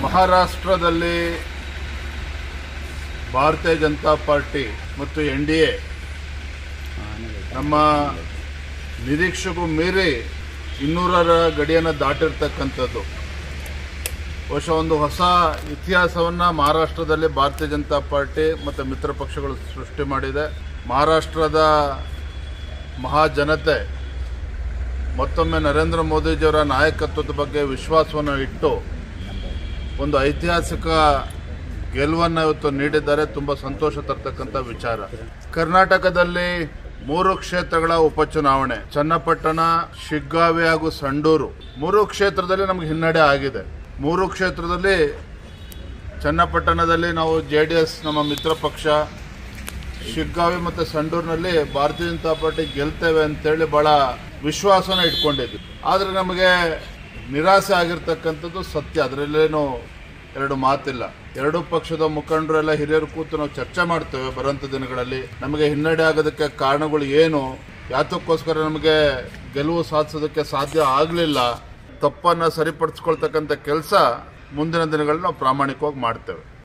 ಮಹಾರಾಷ್ಟ್ರದಲ್ಲಿ ಭಾರತೀಯ ಜನತಾ ಪಾರ್ಟಿ ಮತ್ತು N D A ನಮ್ಮ ನಿರೀಕ್ಷೆಗೂ ಮೀರಿ ಇನ್ನೂರರ ಗಡಿಯನ್ನು ದಾಟಿರ್ತಕ್ಕಂಥದ್ದು ಬಹುಶಃ ಒಂದು ಹೊಸ ಇತಿಹಾಸವನ್ನು ಮಹಾರಾಷ್ಟ್ರದಲ್ಲಿ ಭಾರತೀಯ ಜನತಾ ಪಾರ್ಟಿ ಮತ್ತು ಮಿತ್ರ ಪಕ್ಷಗಳು ಸೃಷ್ಟಿ ಮಾಡಿದೆ ಮಹಾರಾಷ್ಟ್ರದ ಮಹಾಜನತೆ ಮತ್ತೊಮ್ಮೆ ನರೇಂದ್ರ ಮೋದಿಜಿಯವರ ನಾಯಕತ್ವದ ಬಗ್ಗೆ ವಿಶ್ವಾಸವನ್ನು ಇಟ್ಟು ಒಂದು ಐತಿಹಾಸಿಕ ಗೆಲುವನ್ನು ಇವತ್ತು ನೀಡಿದ್ದಾರೆ ತುಂಬ ಸಂತೋಷ ತರ್ತಕ್ಕಂಥ ವಿಚಾರ ಕರ್ನಾಟಕದಲ್ಲಿ ಮೂರು ಕ್ಷೇತ್ರಗಳ ಉಪಚುನಾವಣೆ ಚನ್ನಪಟ್ಟಣ ಶಿಗ್ಗಾವಿ ಹಾಗೂ ಸಂಡೂರು ಮೂರು ಕ್ಷೇತ್ರದಲ್ಲಿ ನಮಗೆ ಹಿನ್ನಡೆ ಆಗಿದೆ ಮೂರು ಕ್ಷೇತ್ರದಲ್ಲಿ ಚನ್ನಪಟ್ಟಣದಲ್ಲಿ ನಾವು ಜೆ ಡಿ ಎಸ್ ನಮ್ಮ ಮಿತ್ರ ಪಕ್ಷ ಶಿಗ್ಗಾವಿ ಮತ್ತು ಸಂಡೂರಿನಲ್ಲಿ ಭಾರತೀಯ ಜನತಾ ಪಾರ್ಟಿ ಗೆಲ್ತೇವೆ ಅಂತೇಳಿ ಭಾಳ ವಿಶ್ವಾಸನ ಇಟ್ಕೊಂಡಿದ್ವಿ ಆದರೆ ನಮಗೆ ನಿರಾಸೆ ಆಗಿರ್ತಕ್ಕಂಥದ್ದು ಸತ್ಯ ಅದರಲ್ಲೇನು ಎರಡು ಮಾತಿಲ್ಲ ಎರಡೂ ಪಕ್ಷದ ಮುಖಂಡರೆಲ್ಲ ಹಿರಿಯರು ಕೂತು ನಾವು ಚರ್ಚೆ ಮಾಡ್ತೇವೆ ಬರುವಂಥ ದಿನಗಳಲ್ಲಿ ನಮಗೆ ಹಿನ್ನಡೆ ಆಗೋದಕ್ಕೆ ಕಾರಣಗಳು ಏನು ಯಾತಕ್ಕೋಸ್ಕರ ನಮಗೆ ಗೆಲುವು ಸಾಧಿಸೋದಕ್ಕೆ ಸಾಧ್ಯ ಆಗಲಿಲ್ಲ ತಪ್ಪನ್ನು ಸರಿಪಡಿಸ್ಕೊಳ್ತಕ್ಕಂಥ ಕೆಲಸ ಮುಂದಿನ ದಿನಗಳಲ್ಲಿ ನಾವು ಪ್ರಾಮಾಣಿಕವಾಗಿ ಮಾಡ್ತೇವೆ